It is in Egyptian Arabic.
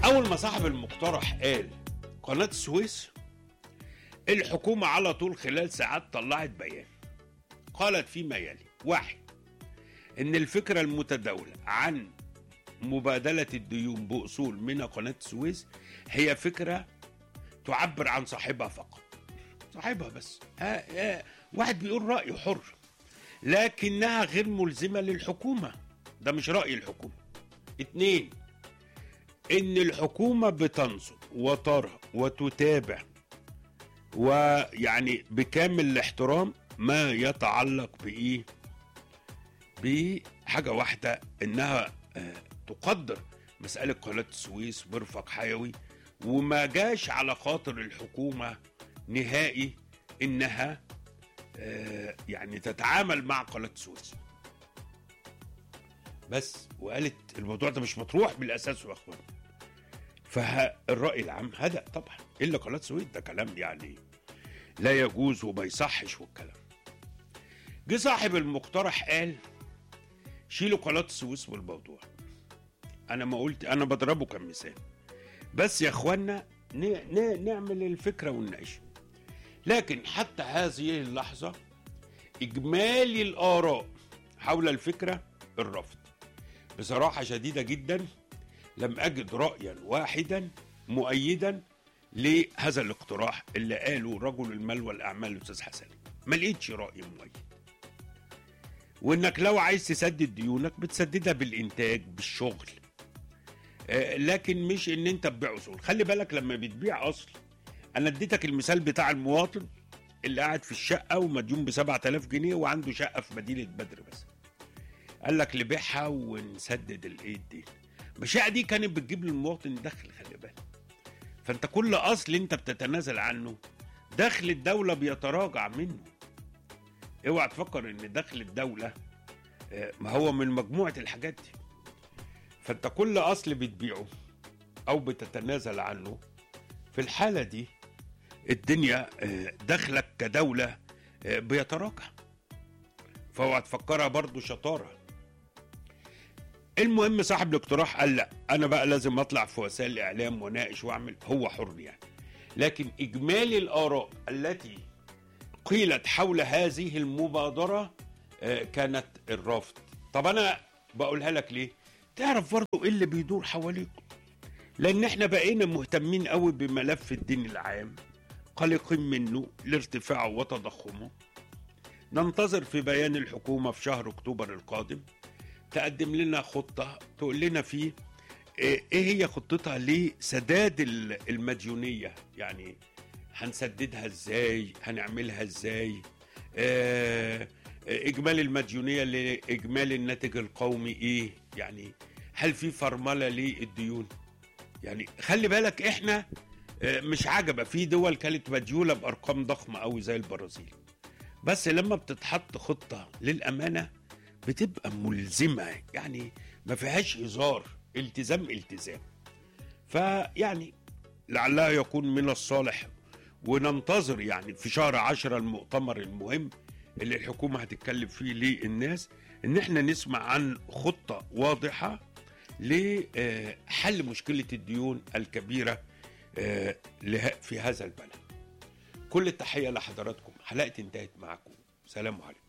اول ما صاحب المقترح قال قناه السويس الحكومه على طول خلال ساعات طلعت بيان قالت فيما يلي واحد ان الفكره المتداوله عن مبادله الديون باصول من قناه السويس هي فكره تعبر عن صاحبها فقط صاحبها بس ها ها واحد بيقول رايه حر لكنها غير ملزمه للحكومه ده مش راي الحكومه اتنين ان الحكومه بتنظر وترى وتتابع ويعني بكامل الاحترام ما يتعلق بايه بحاجه واحده انها آه، تقدر مساله قناه السويس مرفق حيوي وما جاش على خاطر الحكومه نهائي انها آه، يعني تتعامل مع قناه السويس بس وقالت الموضوع ده مش مطروح بالاساس يا اخوان فالراي العام هدأ طبعا الا قناه السويس ده كلام يعني لا يجوز وما يصحش والكلام جه صاحب المقترح قال شيلوا قناه السويس من الموضوع انا ما قلت انا بضربه كمثال بس يا اخوانا ن- ن- نعمل الفكره ونناقشها لكن حتى هذه اللحظه اجمالي الاراء حول الفكره الرفض بصراحه شديده جدا لم اجد رايا واحدا مؤيدا لهذا الاقتراح اللي قاله رجل المال والاعمال الاستاذ حسن ما لقيتش راي مؤيد وانك لو عايز تسدد ديونك بتسددها بالانتاج بالشغل آه، لكن مش ان انت تبيع اصول خلي بالك لما بتبيع اصل انا اديتك المثال بتاع المواطن اللي قاعد في الشقه ومديون ب 7000 جنيه وعنده شقه في مدينه بدر بس قال لك نبيعها ونسدد الايه الدين الشقه دي كانت بتجيب للمواطن دخل خلي بالك فانت كل اصل انت بتتنازل عنه دخل الدوله بيتراجع منه اوعى تفكر ان دخل الدوله آه، ما هو من مجموعه الحاجات دي فانت كل اصل بتبيعه او بتتنازل عنه في الحاله دي الدنيا آه، دخلك كدوله آه، بيتراجع فاوعى تفكرها برضو شطاره المهم صاحب الاقتراح قال لا انا بقى لازم اطلع في وسائل الاعلام واناقش واعمل هو حر يعني لكن اجمالي الاراء التي قيلت حول هذه المبادره آه، كانت الرفض طب انا بقولها لك ليه تعرف برضه ايه اللي بيدور حواليكم لان احنا بقينا مهتمين قوي بملف الدين العام قلقين منه لارتفاعه وتضخمه ننتظر في بيان الحكومه في شهر اكتوبر القادم تقدم لنا خطه تقول لنا فيه ايه إيه هي خطتها لسداد ال- المديونيه يعني هنسددها ازاي هنعملها ازاي آه، اجمالي المديونيه لاجمالي الناتج القومي ايه يعني هل في فرمله للديون يعني خلي بالك احنا آه، مش عجبه في دول كانت مديونه بارقام ضخمه قوي زي البرازيل بس لما بتتحط خطه للامانه بتبقى ملزمه يعني ما فيهاش هزار التزام التزام فيعني لعلها يكون من الصالح وننتظر يعني في شهر عشرة المؤتمر المهم اللي الحكومة هتتكلم فيه للناس ان احنا نسمع عن خطة واضحة لحل مشكلة الديون الكبيرة آه، له- في هذا البلد كل التحية لحضراتكم حلقتي انتهت معكم سلام عليكم